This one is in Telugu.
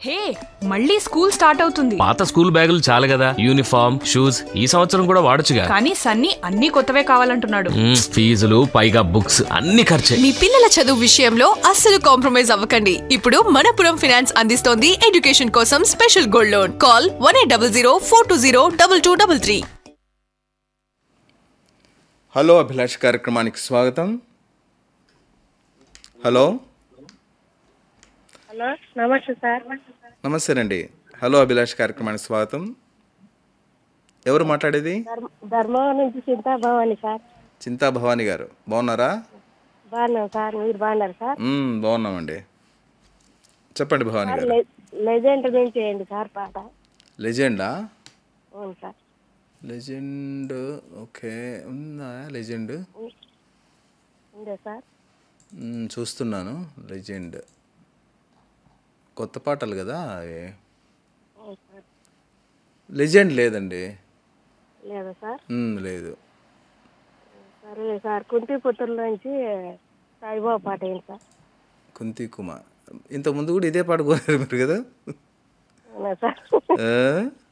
హే మళ్ళీ స్కూల్ స్టార్ట్ అవుతుంది పాత స్కూల్ బ్యాగులు చాలు కదా యూనిఫామ్ షూస్ ఈ సంవత్సరం కూడా వాడొచ్చుగా కానీ సన్నీ అన్ని కొత్తవే కావాలంటున్నాడు మ్మ్, ఫీజులు పైగా బుక్స్ అన్ని ఖర్చే మీ పిల్లల చదువు విషయంలో అస్సలు కాంప్రమైజ్ అవ్వకండి ఇప్పుడు మనపురం ఫైనాన్స్ అందిస్తోంది ఎడ్యుకేషన్ కోసం special gold loan call one eight double zero four two zero double two double three hello Abhilash కార్యక్రమానికి స్వాగతం హలో హలో నమస్తే సార్ నమస్తే అండి హలో అభిలాష్ కార్యక్రమానికి స్వాగతం ఎవరు మాట్లాడేది ధర్మ ధర్మవరం నుంచి చింతాభవాని సార్ చింతా భవానీ గారు బాగున్నారా బాగున్నాం సార్ మీరు బాగున్నారు సార్ మ్మ్, బాగున్నామండి చెప్పండి భవానీ గారు లె- లెజెండ్ నుంచి చేయండి సార్ పాట లెజెండా అవును సార్ లెజెండ్ ఓకే ఉందా లెజెండ్ ఉందే సార్ మ్మ్, చూస్తున్నాను లెజెండ్ కొత్త పాటలు కదా అవి అవును సార్ లెజెండ్ లేదండి లేదా సార్ మ్మ్, లేదు సరే సార్ కుంటిపుత్రుల నుంచి సాయిబాబా పాట ఏంటి సార్ కుంతి కుమార్ ఇంతకుముందు కూడా ఇదే పాట కోరారు మీరు కదా అవునా సార్ ఆ?